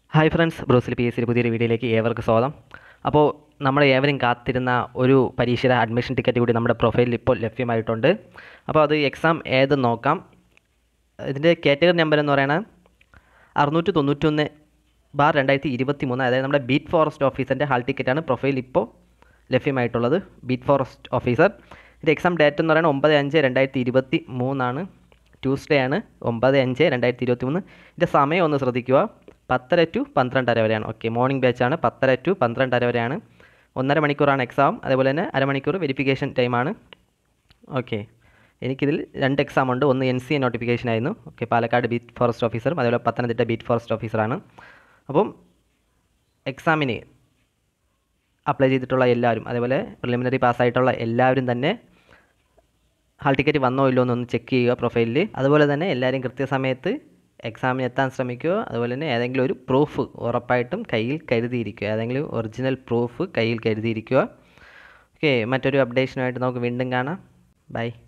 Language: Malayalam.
ഹായ് ഫ്രണ്ട്സ് ബ്രൂസിൽ പി എസ് സിയുടെ പുതിയൊരു വീഡിയോയിലേക്ക് ഏവർക്കും സ്വാഗതം അപ്പോൾ നമ്മൾ ഏവരും കാത്തിരുന്ന ഒരു പരീക്ഷയുടെ അഡ്മിഷൻ ടിക്കറ്റ് കൂടി നമ്മുടെ പ്രൊഫൈലിൽ ഇപ്പോൾ ലഭ്യമായിട്ടുണ്ട് അപ്പോൾ അത് എക്സാം ഏത് നോക്കാം ഇതിൻ്റെ കാറ്റഗറി നമ്പർ എന്ന് പറയുന്നത് അറുന്നൂറ്റി തൊണ്ണൂറ്റൊന്ന് ബാർ രണ്ടായിരത്തി ഇരുപത്തി മൂന്ന് അതായത് നമ്മുടെ ബീറ്റ് ഫോറസ്റ്റ് ഓഫീസറിൻ്റെ ഹാൾ ടിക്കറ്റാണ് പ്രൊഫൈൽ ഇപ്പോൾ ലഭ്യമായിട്ടുള്ളത് ബീറ്റ് ഫോറസ്റ്റ് ഓഫീസർ ഇതിൻ്റെ എക്സാം ഡേറ്റ് എന്ന് പറയുന്നത് ഒമ്പത് അഞ്ച് രണ്ടായിരത്തി ഇരുപത്തി മൂന്നാണ് ട്യൂസ്ഡേ ആണ് ഒമ്പത് അഞ്ച് രണ്ടായിരത്തി ഇരുപത്തി മൂന്ന് ഇതിൻ്റെ സമയം ഒന്ന് ശ്രദ്ധിക്കുക പത്തര ടു പന്ത്രണ്ടര വരെയാണ് ഓക്കെ മോർണിംഗ് ബാച്ചാണ് പത്തര ടു പന്ത്രണ്ടര വരെയാണ് ഒന്നര മണിക്കൂറാണ് എക്സാം അതേപോലെ തന്നെ അരമണിക്കൂർ വെരിഫിക്കേഷൻ ടൈമാണ് ഓക്കെ എനിക്കിതിൽ രണ്ട് എക്സാം ഉണ്ട് ഒന്ന് എൻ സി എ നോട്ടിഫിക്കേഷൻ ആയിരുന്നു ഓക്കെ പാലക്കാട് ബീറ്റ് ഫോറസ്റ്റ് ഓഫീസറും അതേപോലെ പത്തനംതിട്ട ബീറ്റ് ഫോറസ്റ്റ് ഓഫീസറാണ് അപ്പം എക്സാമിന് അപ്ലൈ ചെയ്തിട്ടുള്ള എല്ലാവരും അതേപോലെ പ്രിലിമിനറി പാസ്സായിട്ടുള്ള എല്ലാവരും തന്നെ ഹാൾ ടിക്കറ്റ് വന്നോ ഇല്ലോ എന്നൊന്ന് ചെക്ക് ചെയ്യുക പ്രൊഫൈലിൽ അതുപോലെ തന്നെ എല്ലാവരും കൃത്യസമയത്ത് എക്സാമിന് എത്താൻ ശ്രമിക്കുക അതുപോലെ തന്നെ ഏതെങ്കിലും ഒരു പ്രൂഫ് ഉറപ്പായിട്ടും കയ്യിൽ കരുതിയിരിക്കുക ഏതെങ്കിലും ഒറിജിനൽ പ്രൂഫ് കയ്യിൽ കരുതിയിരിക്കുക ഓക്കെ മറ്റൊരു അപ്ഡേഷനുമായിട്ട് നമുക്ക് വീണ്ടും കാണാം ബൈ